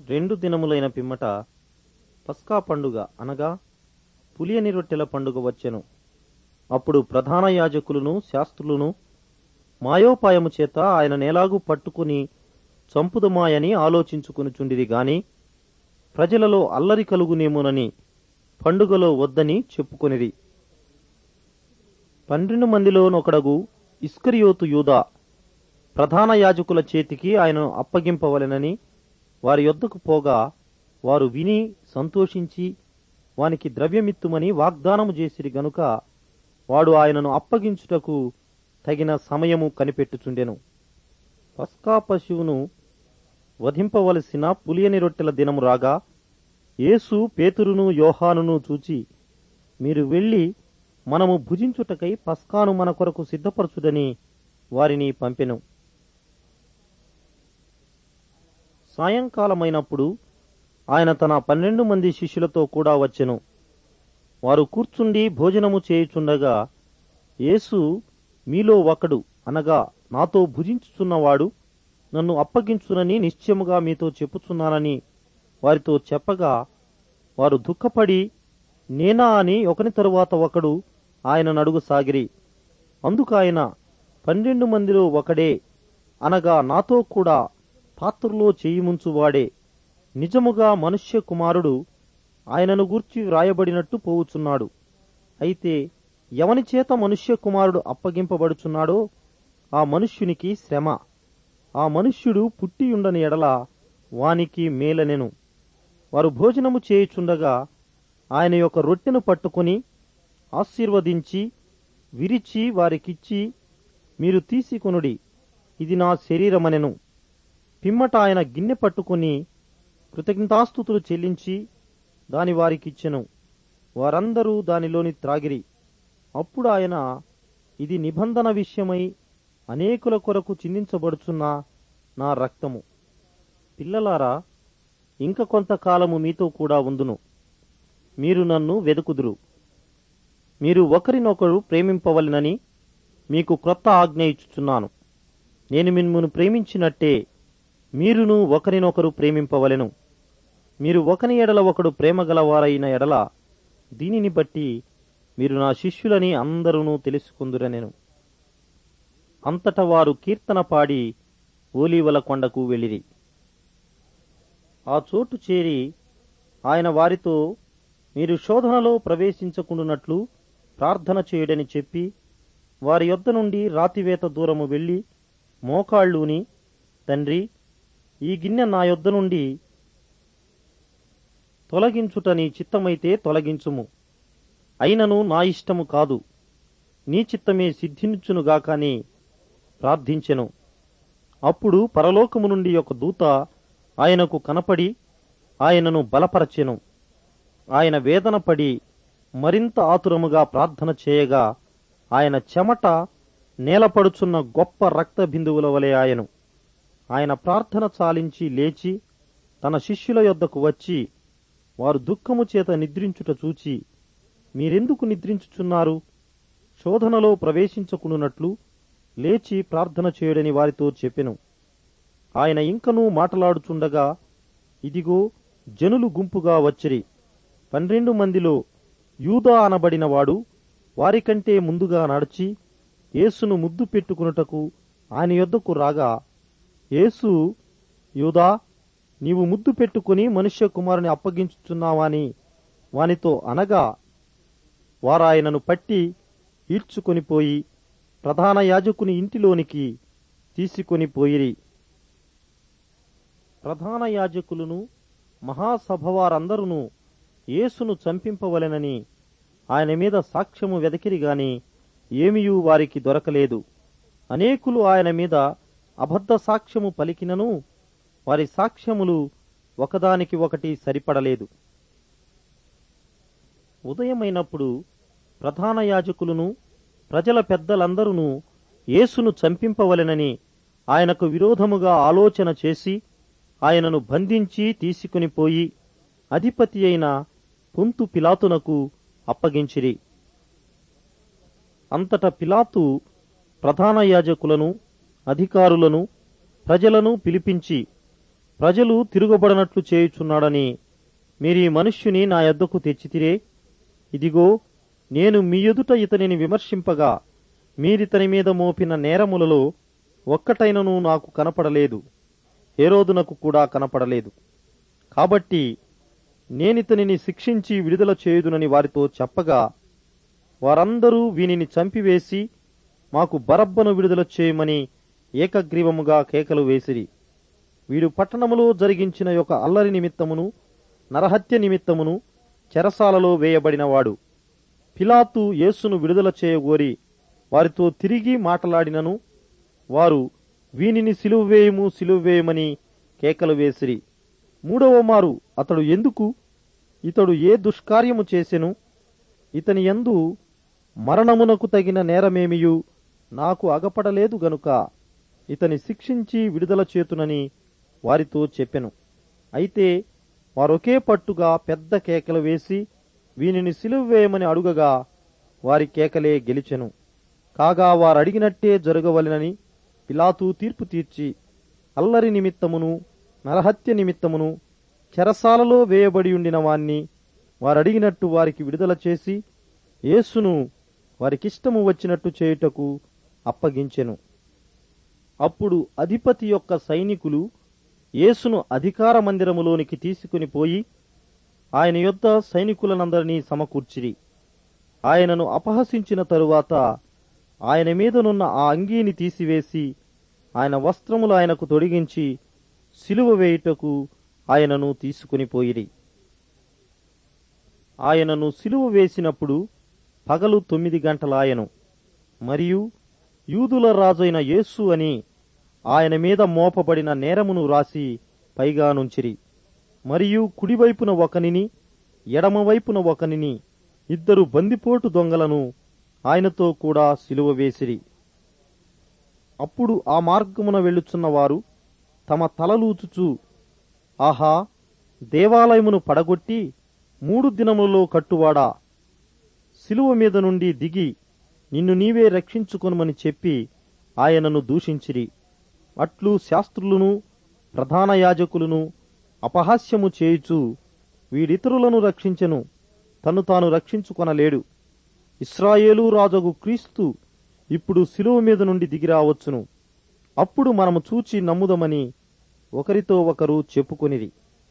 రెండు దినములైన పిమ్మట పస్కా పండుగ అనగా పులియని రొట్టెల పండుగ వచ్చెను అప్పుడు ప్రధాన యాజకులను శాస్త్రులను మాయోపాయము చేత ఆయన నేలాగు పట్టుకుని చంపుదమాయని ఆలోచించుకునుచుండిరి గాని ప్రజలలో అల్లరి కలుగునేమోనని పండుగలో వద్దని చెప్పుకొనిరి పన్నెండు మందిలోనొకడగు ఇస్కరియోతు యూదా ప్రధాన యాజకుల చేతికి ఆయనను అప్పగింపవలెనని వారి యొద్దకు పోగా వారు విని సంతోషించి వానికి ద్రవ్యమిత్తుమని వాగ్దానము చేసిరి గనుక వాడు ఆయనను అప్పగించుటకు తగిన సమయము కనిపెట్టుచుండెను పస్కా పశువును వధింపవలసిన పులియని రొట్టెల దినము రాగా యేసు పేతురును యోహానును చూచి మీరు వెళ్ళి మనము భుజించుటకై పస్కాను మన కొరకు సిద్ధపరచుడని వారిని పంపెను సాయంకాలమైనప్పుడు ఆయన తన పన్నెండు మంది శిష్యులతో కూడా వచ్చెను వారు కూర్చుండి భోజనము చేయుచుండగా యేసు మీలో ఒకడు అనగా నాతో భుజించుచున్నవాడు నన్ను అప్పగించునని నిశ్చయముగా మీతో చెప్పుచున్నానని వారితో చెప్పగా వారు దుఃఖపడి నేనా అని ఒకని తరువాత ఒకడు ఆయన నడుగు సాగిరి అందుకాయన పన్నెండు మందిలో ఒకడే అనగా నాతో కూడా పాత్రలో చేయిముంచువాడే నిజముగా మనుష్య కుమారుడు ఆయనను గూర్చి వ్రాయబడినట్టు పోవుచున్నాడు అయితే ఎవని చేత మనుష్య కుమారుడు అప్పగింపబడుచున్నాడో ఆ మనుష్యునికి శ్రమ ఆ మనుష్యుడు పుట్టియుండని ఎడల వానికి మేలనెను వారు భోజనము చేయుచుండగా ఆయన యొక్క రొట్టెను పట్టుకుని ఆశీర్వదించి విరిచి వారికిచ్చి మీరు తీసుకొనుడి ఇది నా శరీరమనెను పిమ్మట ఆయన గిన్నె పట్టుకుని కృతజ్ఞతాస్థుతులు చెల్లించి దాని వారికిచ్చెను వారందరూ దానిలోని త్రాగిరి అప్పుడు ఆయన ఇది నిబంధన విషయమై అనేకుల కొరకు చిందించబడుచున్న నా రక్తము పిల్లలారా ఇంక కొంతకాలము మీతో కూడా ఉందును మీరు నన్ను వెదుకుదురు మీరు ఒకరినొకరు ప్రేమింపవలెనని మీకు క్రొత్త ఆజ్ఞ ఇచ్చుచున్నాను నేను మిమ్మును ప్రేమించినట్టే మీరును ఒకరినొకరు ప్రేమింపవలెను మీరు ఒకని ఎడల ఒకడు ప్రేమగలవారైన ఎడల దీనిని బట్టి మీరు నా శిష్యులని అందరూ తెలుసుకుందురనెను అంతట వారు కీర్తన పాడి ఓలీవల కొండకు వెళ్ళిరి ఆ చోటు చేరి ఆయన వారితో మీరు శోధనలో ప్రవేశించకుండునట్లు ప్రార్థన చేయుడని చెప్పి వారి యొద్ద నుండి రాతివేత దూరము వెళ్లి మోకాళ్ళూని తండ్రి ఈ గిన్నె నా యొద్ద నుండి తొలగించుట నీ చిత్తమైతే తొలగించుము అయినను నా ఇష్టము కాదు నీ చిత్తమే సిద్ధించునుగాకని ప్రార్థించెను అప్పుడు పరలోకము నుండి ఒక దూత ఆయనకు కనపడి ఆయనను బలపరచెను ఆయన వేదన పడి మరింత ఆతురముగా ప్రార్థన చేయగా ఆయన చెమట నేలపడుచున్న గొప్ప రక్త బిందువుల వలె ఆయను ఆయన ప్రార్థన చాలించి లేచి తన శిష్యుల యొద్దకు వచ్చి వారు దుఃఖము చేత నిద్రించుట చూచి మీరెందుకు నిద్రించుచున్నారు శోధనలో ప్రవేశించకునున్నట్లు లేచి ప్రార్థన చేయడని వారితో చెప్పెను ఆయన ఇంకనూ మాటలాడుచుండగా ఇదిగో జనులు గుంపుగా వచ్చిరి పన్నెండు మందిలో యూదా అనబడినవాడు వారికంటే ముందుగా నడిచి యేసును ముద్దు పెట్టుకునుటకు ఆయన యొద్దకు రాగా యేసు యూదా నీవు ముద్దు పెట్టుకుని మనుష్య కుమారుని అప్పగించుచున్నావాని వానితో అనగా వారాయనను పట్టి ఈడ్చుకొనిపోయి ప్రధాన యాజకుని ఇంటిలోనికి తీసుకొని పోయిరి ప్రధాన యాజకులను మహాసభవారందరూ యేసును చంపింపవలెనని ఆయన మీద సాక్ష్యము వెదకిరి గాని ఏమియూ వారికి దొరకలేదు అనేకులు ఆయన మీద అబద్ధ సాక్ష్యము పలికినను వారి సాక్ష్యములు ఒకదానికి ఒకటి సరిపడలేదు ఉదయమైనప్పుడు ప్రధాన యాజకులను ప్రజల పెద్దలందరూ యేసును చంపింపవలెనని ఆయనకు విరోధముగా ఆలోచన చేసి ఆయనను బంధించి తీసుకుని పోయి అధిపతి అయిన పొంతు పిలాతునకు అప్పగించిరి అంతట పిలాతు ప్రధాన యాజకులను అధికారులను ప్రజలను పిలిపించి ప్రజలు తిరుగుబడనట్లు చేయుచున్నాడని మీరీ మనుష్యుని నా యొద్దకు తెచ్చితిరే ఇదిగో నేను మీ ఎదుట ఇతనిని విమర్శింపగా మీరితని మీద మోపిన నేరములలో ఒక్కటైనను నాకు కనపడలేదు హేరోదునకు కూడా కనపడలేదు కాబట్టి నేనితనిని శిక్షించి విడుదల చేయుదునని వారితో చెప్పగా వారందరూ వీనిని చంపివేసి మాకు బరబ్బను విడుదల చేయమని ఏకగ్రీవముగా కేకలు వేసిరి వీడు పట్టణములో జరిగించిన యొక్క అల్లరి నిమిత్తమును నరహత్య నిమిత్తమును చెరసాలలో వేయబడినవాడు పిలాతు యేసును విడుదల చేయగోరి వారితో తిరిగి మాటలాడినను వారు వీనిని సిలువవేయము సిలువవేయమని కేకలు వేసిరి మూడవ మారు అతడు ఎందుకు ఇతడు ఏ దుష్కార్యము చేసెను ఇతని యందు మరణమునకు తగిన నేరమేమియు నాకు అగపడలేదు గనుక ఇతని శిక్షించి విడుదల చేతునని వారితో చెప్పెను అయితే వారొకే పట్టుగా పెద్ద కేకలు వేసి వీనిని సిలువ వేయమని అడుగగా వారి కేకలే గెలిచెను కాగా వారడిగినట్టే జరగవలెనని పిలాతు తీర్పు తీర్చి అల్లరి నిమిత్తమును నరహత్య నిమిత్తమును చెరసాలలో వేయబడి ఉండిన వాణ్ణి వారడిగినట్టు వారికి విడుదల చేసి యేసును వారికిష్టము వచ్చినట్టు చేయుటకు అప్పగించెను అప్పుడు అధిపతి యొక్క సైనికులు యేసును అధికార మందిరములోనికి తీసుకుని పోయి ఆయన యొద్ద సైనికులనందరినీ సమకూర్చిరి ఆయనను అపహసించిన తరువాత ఆయన మీదనున్న ఆ అంగీని తీసివేసి ఆయన వస్త్రములు ఆయనకు తొడిగించి సిలువ వేయుటకు ఆయనను తీసుకుని పోయిరి ఆయనను సిలువ వేసినప్పుడు పగలు తొమ్మిది గంటలాయను మరియు యూదుల రాజైన యేసు అని ఆయన మీద మోపబడిన నేరమును రాసి పైగా నుంచిరి మరియు కుడివైపున ఒకనిని ఎడమవైపున ఒకనిని ఇద్దరు బందిపోటు దొంగలను ఆయనతో కూడా సిలువ వేసిరి అప్పుడు ఆ మార్గమున వెళ్ళుచున్నవారు తమ తలలూచుచూ ఆహా దేవాలయమును పడగొట్టి మూడు దినములలో కట్టువాడా శిలువ మీద నుండి దిగి నిన్ను నీవే రక్షించుకొనుమని చెప్పి ఆయనను దూషించిరి అట్లు శాస్త్రులను ప్రధాన యాజకులను అపహాస్యము చేయుచు వీడితరులను రక్షించెను తను తాను రక్షించుకొనలేడు ఇస్రాయేలు రాజగు క్రీస్తు ఇప్పుడు శిలువ మీద నుండి దిగిరావచ్చును అప్పుడు మనము చూచి నమ్ముదమని ఒకరితో ఒకరు చెప్పుకొనిరి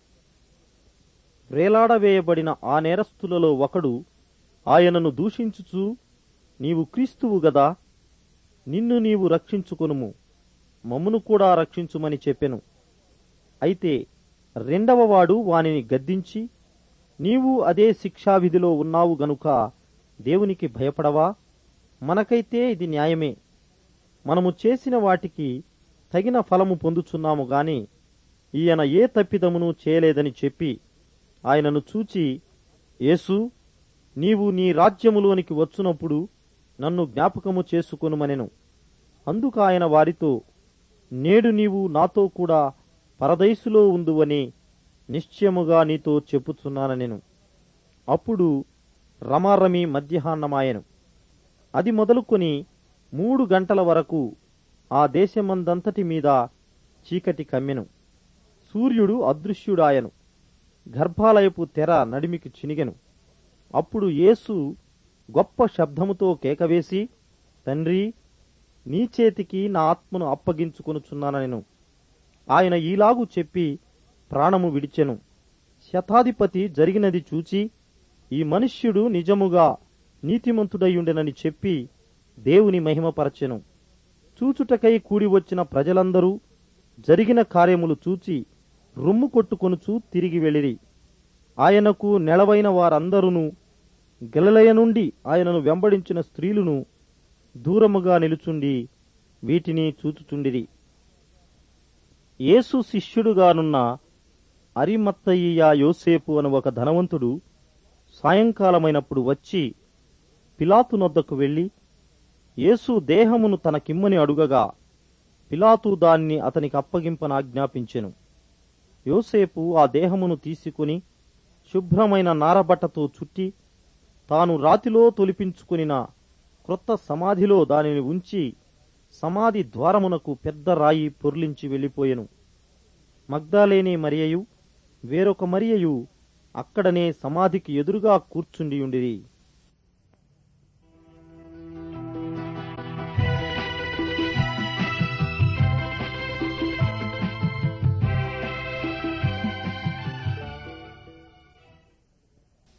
వేలాడవేయబడిన ఆ నేరస్తులలో ఒకడు ఆయనను దూషించుచు నీవు క్రీస్తువు గదా నిన్ను నీవు రక్షించుకొనుము మమ్మును కూడా రక్షించుమని చెప్పెను అయితే రెండవవాడు వానిని గద్దించి నీవు అదే శిక్షావిధిలో ఉన్నావు గనుక దేవునికి భయపడవా మనకైతే ఇది న్యాయమే మనము చేసిన వాటికి తగిన ఫలము పొందుచున్నాము గాని ఈయన ఏ తప్పిదమును చేయలేదని చెప్పి ఆయనను చూచి యేసు నీవు నీ రాజ్యములోనికి వచ్చునప్పుడు నన్ను జ్ఞాపకము చేసుకొనుమనెను అందుకు ఆయన వారితో నేడు నీవు నాతో కూడా పరదైసులో ఉందువని నిశ్చయముగా నీతో చెప్పుచున్నానెను అప్పుడు రమారమి మధ్యాహ్నమాయెను అది మొదలుకొని మూడు గంటల వరకు ఆ దేశమందంతటి మీద చీకటి కమ్మెను సూర్యుడు అదృశ్యుడాయను గర్భాలయపు తెర నడిమికి చినిగెను అప్పుడు యేసు గొప్ప శబ్దముతో కేకవేసి తండ్రి నీ చేతికి నా ఆత్మను అప్పగించుకొనుచున్నానెను ఆయన ఈలాగు చెప్పి ప్రాణము విడిచెను శతాధిపతి జరిగినది చూచి ఈ మనుష్యుడు నిజముగా నీతిమంతుడయ్యుండెనని చెప్పి దేవుని మహిమపరచెను చూచుటకై కూడి వచ్చిన ప్రజలందరూ జరిగిన కార్యములు చూచి రొమ్ము కొట్టుకొనుచూ తిరిగి వెళ్ళిరి ఆయనకు నెలవైన వారందరూ గలలయ నుండి ఆయనను వెంబడించిన స్త్రీలను దూరముగా నిలుచుండి వీటిని చూచుచుండిరి యేసు శిష్యుడుగానున్న అరిమత్తయ్య యోసేపు అను ఒక ధనవంతుడు సాయంకాలమైనప్పుడు వచ్చి పిలాతు నొద్దకు వెళ్లి యేసు దేహమును తనకిమ్మని అడుగగా పిలాతు దాన్ని అతనికి అప్పగింపనాజ్ఞాపించెను యోసేపు ఆ దేహమును తీసుకుని శుభ్రమైన నారబట్టతో చుట్టి తాను రాతిలో తొలిపించుకునిన క్రొత్త సమాధిలో దానిని ఉంచి సమాధి ద్వారమునకు పెద్ద రాయి పొర్లించి వెళ్ళిపోయెను మగ్దాలేని మరియయు వేరొక మరియయు అక్కడనే సమాధికి ఎదురుగా కూర్చుండియుండిరి